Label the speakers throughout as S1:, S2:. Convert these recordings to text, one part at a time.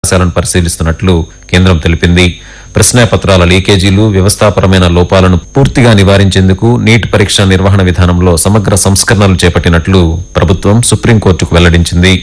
S1: అంశాలను పరిశీలిస్తున్నట్లు కేంద్రం తెలిపింది ప్రశ్నాపత్రాల లీకేజీలు వ్యవస్థాపరమైన లోపాలను పూర్తిగా నివారించేందుకు నీట్ పరీక్ష నిర్వహణ విధానంలో సమగ్ర సంస్కరణలు చేపట్టినట్లు ప్రభుత్వం సుప్రీంకోర్టుకు వెల్లడించింది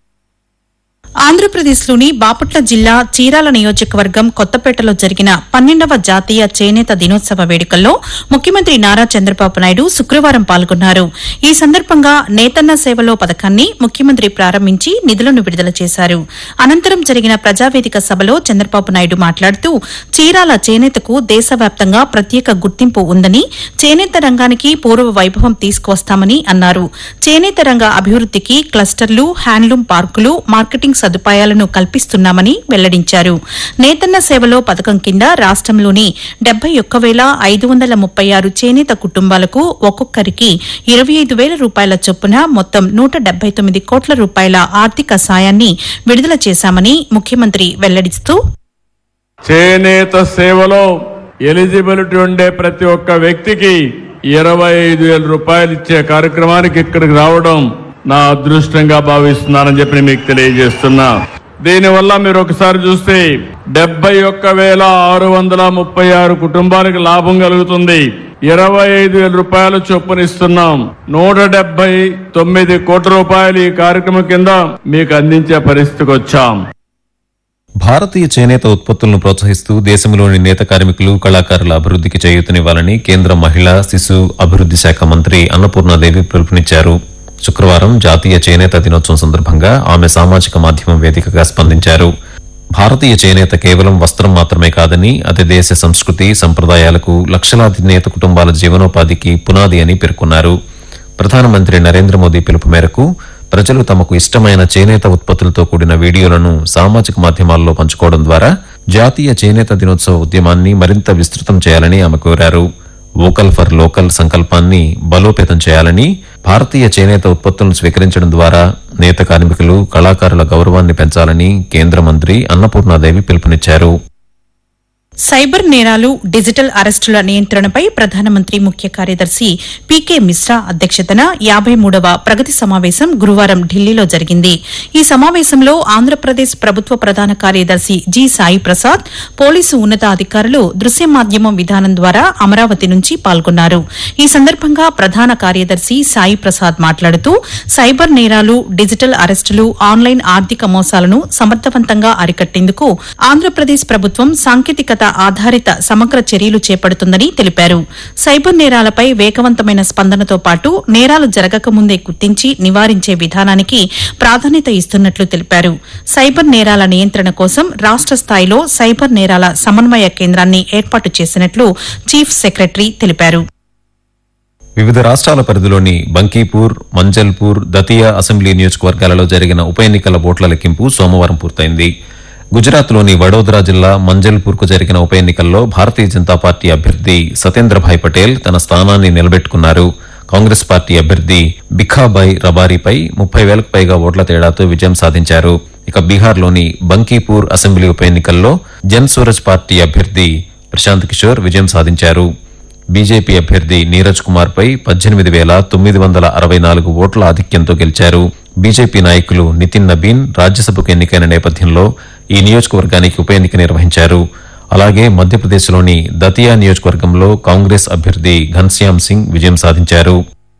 S2: ఆంధ్రప్రదేశ్లోని బాపట్ల జిల్లా చీరాల నియోజకవర్గం కొత్తపేటలో జరిగిన పన్నెండవ జాతీయ చేనేత దినోత్సవ వేడుకల్లో ముఖ్యమంత్రి నారా చంద్రబాబు నాయుడు శుక్రవారం పాల్గొన్నారు ఈ సందర్భంగా నేతన్న సేవలో పథకాన్ని ముఖ్యమంత్రి ప్రారంభించి నిధులను విడుదల చేశారు అనంతరం జరిగిన ప్రజావేదిక సభలో చంద్రబాబు నాయుడు మాట్లాడుతూ చీరాల చేనేతకు దేశవ్యాప్తంగా ప్రత్యేక గుర్తింపు ఉందని చేనేత రంగానికి పూర్వ వైభవం తీసుకువస్తామని అన్నారు చేనేత రంగ అభివృద్దికి క్లస్టర్లు హ్యాండ్లూమ్ పార్కులు మార్కెటింగ్ సదుపాయాలను కల్పిస్తున్నామని వెల్లడించారు నేతన్న సేవలో పథకం కింద రాష్టంలోని డెబ్బై ఒక్క వేల ఐదు వందల ముప్పై ఆరు చేనేత కుటుంబాలకు ఒక్కొక్కరికి ఇరవై ఐదు వేల రూపాయల చొప్పున మొత్తం నూట డెబ్బై తొమ్మిది కోట్ల రూపాయల ఆర్థిక సాయాన్ని విడుదల చేశామని ముఖ్యమంత్రి వెల్లడిస్తూ
S3: చేనేత సేవలో ఎలిజిబిలిటీ ఉండే ప్రతి ఒక్క వ్యక్తికి ఇరవై ఐదు వేల రూపాయలు ఇచ్చే కార్యక్రమానికి ఇక్కడికి రావడం నా అదృష్టంగా భావిస్తున్నానని చెప్పి మీకు తెలియజేస్తున్నా దీనివల్ల మీరు ఒకసారి చూస్తే డెబ్బై ఒక్క వేల ఆరు వందల ముప్పై ఆరు కుటుంబాలకు లాభం కలుగుతుంది ఇరవై ఐదు వేల రూపాయలు చొప్పునిస్తున్నాం నూట డెబ్బై తొమ్మిది కోట్ల రూపాయలు ఈ కార్యక్రమం కింద మీకు అందించే పరిస్థితికి వచ్చాం
S1: భారతీయ చేనేత ఉత్పత్తులను ప్రోత్సహిస్తూ దేశంలోని నేత కార్మికులు కళాకారుల అభివృద్ధికి చేయూతనివ్వాలని కేంద్ర మహిళా శిశు అభివృద్ది శాఖ మంత్రి అన్నపూర్ణాదేవి పిలుపునిచ్చారు శుక్రవారం జాతీయ చేనేత దినోత్సవం సందర్భంగా ఆమె సామాజిక మాధ్యమం వేదికగా స్పందించారు భారతీయ చేనేత కేవలం వస్త్రం మాత్రమే కాదని అది దేశ సంస్కృతి సంప్రదాయాలకు లక్షలాది నేత కుటుంబాల జీవనోపాధికి పునాది అని పేర్కొన్నారు ప్రధానమంత్రి నరేంద్ర మోదీ పిలుపు మేరకు ప్రజలు తమకు ఇష్టమైన చేనేత ఉత్పత్తులతో కూడిన వీడియోలను సామాజిక మాధ్యమాల్లో పంచుకోవడం ద్వారా జాతీయ చేనేత దినోత్సవ ఉద్యమాన్ని మరింత విస్తృతం చేయాలని ఆమె కోరారు వోకల్ ఫర్ లోకల్ సంకల్పాన్ని బలోపేతం చేయాలని భారతీయ చేనేత ఉత్పత్తులను స్వీకరించడం ద్వారా నేత కార్మికులు కళాకారుల గౌరవాన్ని పెంచాలని కేంద్ర మంత్రి అన్నపూర్ణాదేవి పిలుపునిచ్చారు
S2: సైబర్ నేరాలు డిజిటల్ అరెస్టుల నియంత్రణపై ప్రధానమంత్రి ముఖ్య కార్యదర్శి పీకే మిశ్రా అధ్యక్షతన యాబై మూడవ ప్రగతి సమావేశం గురువారం ఢిల్లీలో జరిగింది ఈ సమావేశంలో ఆంధ్రప్రదేశ్ ప్రభుత్వ ప్రధాన కార్యదర్శి జి సాయి ప్రసాద్ పోలీసు ఉన్నతాధికారులు దృశ్య మాధ్యమం విధానం ద్వారా అమరావతి నుంచి పాల్గొన్నారు ఈ సందర్భంగా ప్రధాన కార్యదర్శి సాయి ప్రసాద్ మాట్లాడుతూ సైబర్ నేరాలు డిజిటల్ అరెస్టులు ఆన్లైన్ ఆర్థిక మోసాలను సమర్థవంతంగా అరికట్టేందుకు ఆంధ్రప్రదేశ్ ప్రభుత్వం సాంకేతికత ఆధారిత సమగ్ర చర్యలు చేపడుతుందని తెలిపారు సైబర్ నేరాలపై వేగవంతమైన స్పందనతో పాటు నేరాలు జరగకముందే గుర్తించి నివారించే విధానానికి ప్రాధాన్యత ఇస్తున్నట్లు తెలిపారు సైబర్ నేరాల నియంత్రణ కోసం రాష్ట స్థాయిలో సైబర్ నేరాల సమన్వయ కేంద్రాన్ని ఏర్పాటు చేసినట్లు చీఫ్ సెక్రటరీ తెలిపారు
S1: వివిధ రాష్ట్రాల పరిధిలోని బంకీపూర్ మంజల్పూర్ దతియా అసెంబ్లీ నియోజకవర్గాలలో జరిగిన ఉప ఎన్నికల ఓట్ల లెక్కింపు సోమవారం పూర్తయింది గుజరాత్లోని వడోదరా జిల్లా మంజల్పూర్కు జరిగిన ఉప ఎన్నికల్లో భారతీయ జనతా పార్టీ అభ్యర్థి సతేంద్రభాయ్ పటేల్ తన స్థానాన్ని నిలబెట్టుకున్నారు కాంగ్రెస్ పార్టీ అభ్యర్థి బిఖాబాయ్ రబారీపై ముప్పై వేలకు పైగా ఓట్ల తేడాతో విజయం సాధించారు ఇక బీహార్లోని బంకీపూర్ అసెంబ్లీ ఉప ఎన్నికల్లో జన్ సూరజ్ పార్టీ అభ్యర్థి ప్రశాంత్ కిషోర్ విజయం సాధించారు బీజేపీ అభ్యర్థి నీరజ్ కుమార్ పై పద్దెనిమిది వేల తొమ్మిది వందల అరవై నాలుగు ఓట్ల ఆధిక్యంతో గెలిచారు బీజేపీ నాయకులు నితిన్ నబీన్ రాజ్యసభకు ఎన్నికైన నేపథ్యంలో ఈ నియోజకవర్గానికి ఉప ఎన్నిక నిర్వహించారు అలాగే మధ్యప్రదేశ్లోని దతియా నియోజకవర్గంలో కాంగ్రెస్ అభ్యర్థి ఘన్శ్యామ్ సింగ్ విజయం సాధించారు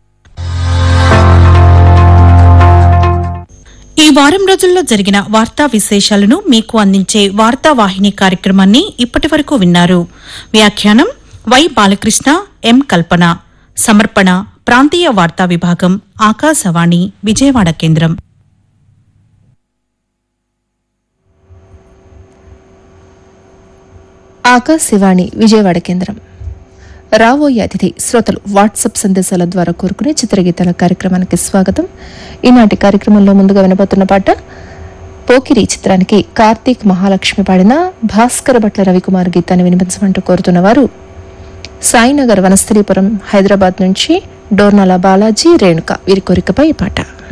S2: ఈ వారం రోజుల్లో జరిగిన వార్తా విశేషాలను మీకు అందించే వార్తా వాహిని కార్యక్రమాన్ని ఇప్పటి వరకు విన్నారు వ్యాఖ్యానం వై బాలకృష్ణ ఎం కల్పన సమర్పణ ప్రాంతీయ వార్తా విభాగం ఆకాశవాణి విజయవాడ కేంద్రం
S4: ఆకాశవాణి విజయవాడ కేంద్రం రాబోయే అతిథి శ్రోతలు వాట్సాప్ సందేశాల ద్వారా కోరుకునే చిత్రగీతాల కార్యక్రమానికి స్వాగతం ఈనాటి కార్యక్రమంలో ముందుగా వినబోతున్న పాట పోకిరి చిత్రానికి కార్తీక్ మహాలక్ష్మి పాడిన భాస్కర భట్ల రవికుమార్ గీతాన్ని వినిపించమంటూ కోరుతున్న వారు సాయినగర్ వనస్థలీపురం హైదరాబాద్ నుంచి డోర్నాల బాలాజీ రేణుక వీరి కోరికపై ఈ పాట